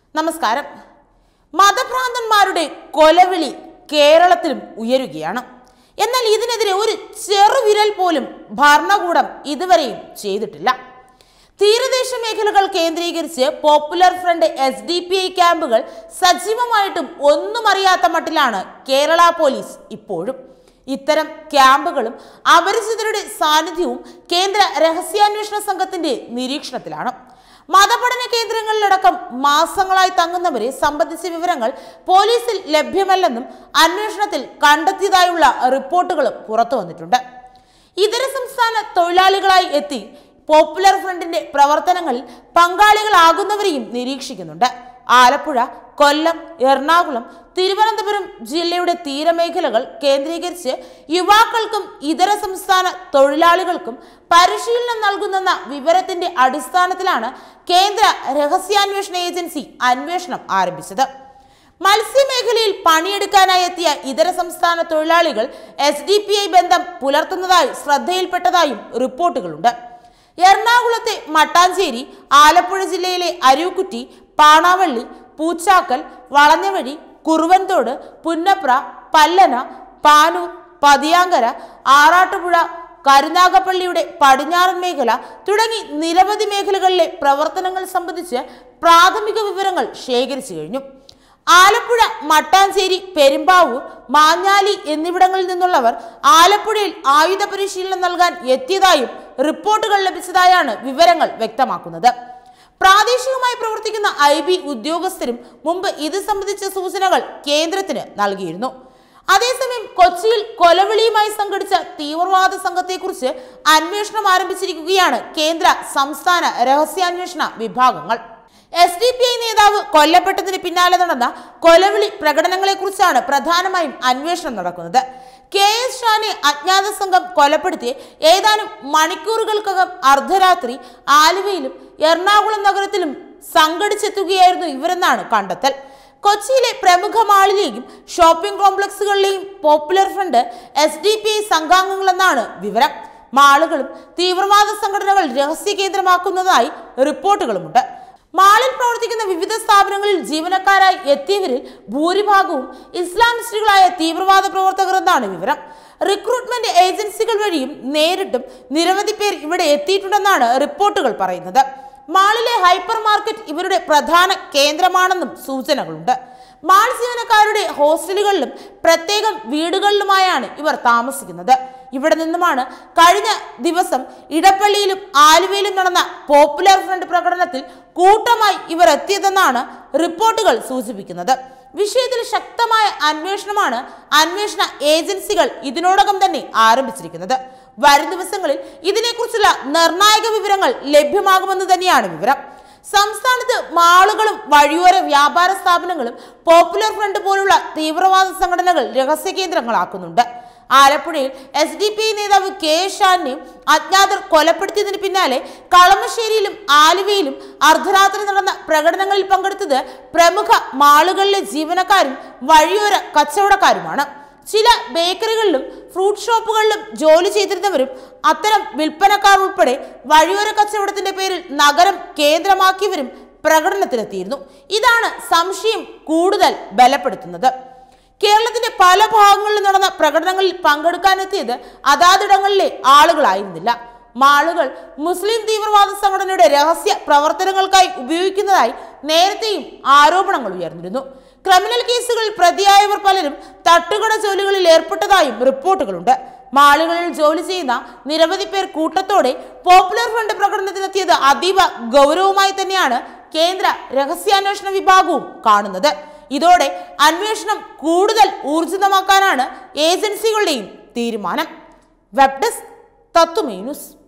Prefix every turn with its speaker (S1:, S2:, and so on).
S1: നമസ്കാരം മതഭ്രാന്തന്മാരുടെ കൊലവിളി കേരളത്തിലും ഉയരുകയാണ് എന്നാൽ ഇതിനെതിരെ ഒരു ചെറുവിരൽ പോലും ഭരണകൂടം ഇതുവരെയും ചെയ്തിട്ടില്ല തീരദേശ മേഖലകൾ കേന്ദ്രീകരിച്ച് popular front S D P I ക്യാമ്പുകൾ സജീവമായിട്ടും ഒന്നും അറിയാത്ത മട്ടിലാണ് കേരള പോലീസ് ഇപ്പോഴും ഇത്തരം ക്യാമ്പുകളും അപരിചിതരുടെ സാന്നിധ്യവും കേന്ദ്ര രഹസ്യാന്വേഷണ സംഘത്തിന്റെ നിരീക്ഷണത്തിലാണ് മതപഠന കേന്ദ്രങ്ങളിലടക്കം മാസങ്ങളായി തങ്ങുന്നവരെ സംബന്ധിച്ച വിവരങ്ങൾ പോലീസിൽ ലഭ്യമല്ലെന്നും അന്വേഷണത്തിൽ കണ്ടെത്തിയതായുള്ള റിപ്പോർട്ടുകളും പുറത്തു വന്നിട്ടുണ്ട് ഇതര സംസ്ഥാന തൊഴിലാളികളായി എത്തി പോപ്പുലർ ഫ്രണ്ടിന്റെ പ്രവർത്തനങ്ങളിൽ പങ്കാളികളാകുന്നവരെയും നിരീക്ഷിക്കുന്നുണ്ട് ആലപ്പുഴ കൊല്ലം എറണാകുളം തിരുവനന്തപുരം ജില്ലയുടെ തീരമേഖലകൾ കേന്ദ്രീകരിച്ച് യുവാക്കൾക്കും ഇതര സംസ്ഥാന തൊഴിലാളികൾക്കും പരിശീലനം നൽകുന്നെന്ന വിവരത്തിന്റെ അടിസ്ഥാനത്തിലാണ് കേന്ദ്ര രഹസ്യാന്വേഷണ ഏജൻസി അന്വേഷണം ആരംഭിച്ചത് മത്സ്യമേഖലയിൽ പണിയെടുക്കാനായി എത്തിയ ഇതര സംസ്ഥാന തൊഴിലാളികൾ എസ് ഡി പി ഐ ബന്ധം പുലർത്തുന്നതായി ശ്രദ്ധയിൽപ്പെട്ടതായും റിപ്പോർട്ടുകളുണ്ട് എറണാകുളത്തെ മട്ടാഞ്ചേരി ആലപ്പുഴ ജില്ലയിലെ അരുക്കുറ്റി പാണാവള്ളി പൂച്ചാക്കൽ വളഞ്ഞവഴി കുറുവൻതോട് പുന്നപ്ര പല്ലന പാനൂർ പതിയാങ്കര ആറാട്ടുപുഴ കരുനാഗപ്പള്ളിയുടെ പടിഞ്ഞാറൻ മേഖല തുടങ്ങി നിരവധി മേഖലകളിലെ പ്രവർത്തനങ്ങൾ സംബന്ധിച്ച് പ്രാഥമിക വിവരങ്ങൾ ശേഖരിച്ചു കഴിഞ്ഞു ആലപ്പുഴ മട്ടാഞ്ചേരി പെരുമ്പാവൂർ മാഞ്ഞാലി എന്നിവിടങ്ങളിൽ നിന്നുള്ളവർ ആലപ്പുഴയിൽ ആയുധ പരിശീലനം നൽകാൻ എത്തിയതായും റിപ്പോർട്ടുകൾ ലഭിച്ചതായാണ് വിവരങ്ങൾ വ്യക്തമാക്കുന്നത് പ്രാദേശികമായി പ്രവർത്തിക്കുന്ന ഐ ബി ഉദ്യോഗസ്ഥരും മുമ്പ് ഇത് സംബന്ധിച്ച സൂചനകൾ കേന്ദ്രത്തിന് നൽകിയിരുന്നു അതേസമയം കൊച്ചിയിൽ കൊലവിളിയുമായി സംഘടിച്ച തീവ്രവാദ സംഘത്തെക്കുറിച്ച് അന്വേഷണം ആരംഭിച്ചിരിക്കുകയാണ് കേന്ദ്ര സംസ്ഥാന രഹസ്യാന്വേഷണ വിഭാഗങ്ങൾ എസ് ഡി പി ഐ നേതാവ് കൊല്ലപ്പെട്ടതിന് പിന്നാലെ നടന്ന കൊലവിളി പ്രകടനങ്ങളെക്കുറിച്ചാണ് പ്രധാനമായും അന്വേഷണം നടക്കുന്നത് കെ എസ് ഷാനെ അജ്ഞാത സംഘം കൊലപ്പെടുത്തി ഏതാനും മണിക്കൂറുകൾക്കകം അർദ്ധരാത്രി ആലുവയിലും എറണാകുളം നഗരത്തിലും സംഘടിച്ചെത്തുകയായിരുന്നു ഇവരെന്നാണ് കണ്ടെത്തൽ കൊച്ചിയിലെ പ്രമുഖ മാളിലെയും ഷോപ്പിംഗ് കോംപ്ലക്സുകളിലെയും popular front S D P I സംഘാംഗങ്ങളെന്നാണ് വിവരം മാളുകളും തീവ്രവാദ സംഘടനകൾ രഹസ്യ കേന്ദ്രമാക്കുന്നതായി റിപ്പോർട്ടുകളുമുണ്ട് മാളിൽ പ്രവർത്തിക്കുന്ന വിവിധ സ്ഥാപനങ്ങളിൽ ജീവനക്കാരായി എത്തിയവരിൽ ഭൂരിഭാഗവും ഇസ്ലാമിസ്റ്റുകളായ തീവ്രവാദ പ്രവർത്തകർ എന്നാണ് വിവരം റിക്രൂട്ട്മെന്റ് ഏജൻസികൾ വഴിയും നേരിട്ടും നിരവധി പേർ ഇവിടെ എത്തിയിട്ടുണ്ടെന്നാണ് റിപ്പോർട്ടുകൾ പറയുന്നത് മാളിലെ ഹൈപ്പർ മാർക്കറ്റ് ഇവരുടെ പ്രധാന കേന്ദ്രമാണെന്നും സൂചനകളുണ്ട് മാൾ ജീവനക്കാരുടെ ഹോസ്റ്റലുകളിലും പ്രത്യേകം വീടുകളിലുമായാണ് ഇവർ താമസിക്കുന്നത് ഇവിടെ നിന്നുമാണ് കഴിഞ്ഞ ദിവസം ഇടപ്പള്ളിയിലും ആലുവയിലും നടന്ന പോപ്പുലർ ഫ്രണ്ട് പ്രകടനത്തിൽ കൂട്ടമായി ഇവർ എത്തിയതെന്നാണ് റിപ്പോർട്ടുകൾ സൂചിപ്പിക്കുന്നത് വിഷയത്തിൽ ശക്തമായ അന്വേഷണമാണ് അന്വേഷണ ഏജൻസികൾ ഇതിനോടകം തന്നെ ആരംഭിച്ചിരിക്കുന്നത് വരും ദിവസങ്ങളിൽ ഇതിനെക്കുറിച്ചുള്ള നിർണായക വിവരങ്ങൾ ലഭ്യമാകുമെന്ന് തന്നെയാണ് വിവരം സംസ്ഥാനത്ത് മാളുകളും വഴിയോര വ്യാപാര സ്ഥാപനങ്ങളും പോപ്പുലർ ഫ്രണ്ട് പോലുള്ള തീവ്രവാദ സംഘടനകൾ രഹസ്യ കേന്ദ്രങ്ങളാക്കുന്നുണ്ട് ആലപ്പുഴയിൽ എസ് ഡി പി നേതാവ് കെ ഷാനെ അജ്ഞാതർ കൊലപ്പെടുത്തിയതിന് പിന്നാലെ കളമശ്ശേരിയിലും ആലുവയിലും അർദ്ധരാത്രി നടന്ന പ്രകടനങ്ങളിൽ പങ്കെടുത്തത് പ്രമുഖ മാളുകളിലെ ജീവനക്കാരും വഴിയോര കച്ചവടക്കാരുമാണ് ചില ബേക്കറികളിലും ഫ്രൂട്ട് ഷോപ്പുകളിലും ജോലി ചെയ്തിരുന്നവരും അത്തരം വിൽപ്പനക്കാർ ഉൾപ്പെടെ വഴിയോര കച്ചവടത്തിന്റെ പേരിൽ നഗരം കേന്ദ്രമാക്കിയവരും പ്രകടനത്തിലെത്തിയിരുന്നു ഇതാണ് സംശയം കൂടുതൽ ബലപ്പെടുത്തുന്നത് കേരളത്തിന്റെ പല ഭാഗങ്ങളിൽ നടന്ന പ്രകടനങ്ങളിൽ പങ്കെടുക്കാനെത്തിയത് അതാതിടങ്ങളിലെ ആളുകളായിരുന്നില്ല മാളുകൾ മുസ്ലിം തീവ്രവാദ സംഘടനയുടെ രഹസ്യ പ്രവർത്തനങ്ങൾക്കായി ഉപയോഗിക്കുന്നതായി നേരത്തെയും ആരോപണങ്ങൾ ഉയർന്നിരുന്നു ക്രിമിനൽ കേസുകളിൽ പ്രതിയായവർ പലരും തട്ടുകട ജോലികളിൽ ഏർപ്പെട്ടതായും റിപ്പോർട്ടുകളുണ്ട് മാളുകളിൽ ജോലി ചെയ്യുന്ന നിരവധി പേർ കൂട്ടത്തോടെ പോപ്പുലർ ഫ്രണ്ട് പ്രകടനത്തിനെത്തിയത് അതീവ ഗൗരവമായി തന്നെയാണ് കേന്ദ്ര രഹസ്യാന്വേഷണ വിഭാഗവും കാണുന്നത് ഇതോടെ അന്വേഷണം കൂടുതൽ ഊർജിതമാക്കാനാണ് ഏജൻസികളുടെയും തീരുമാനം വെബ് ഡെസ്ക് തത്വമേ ന്യൂസ്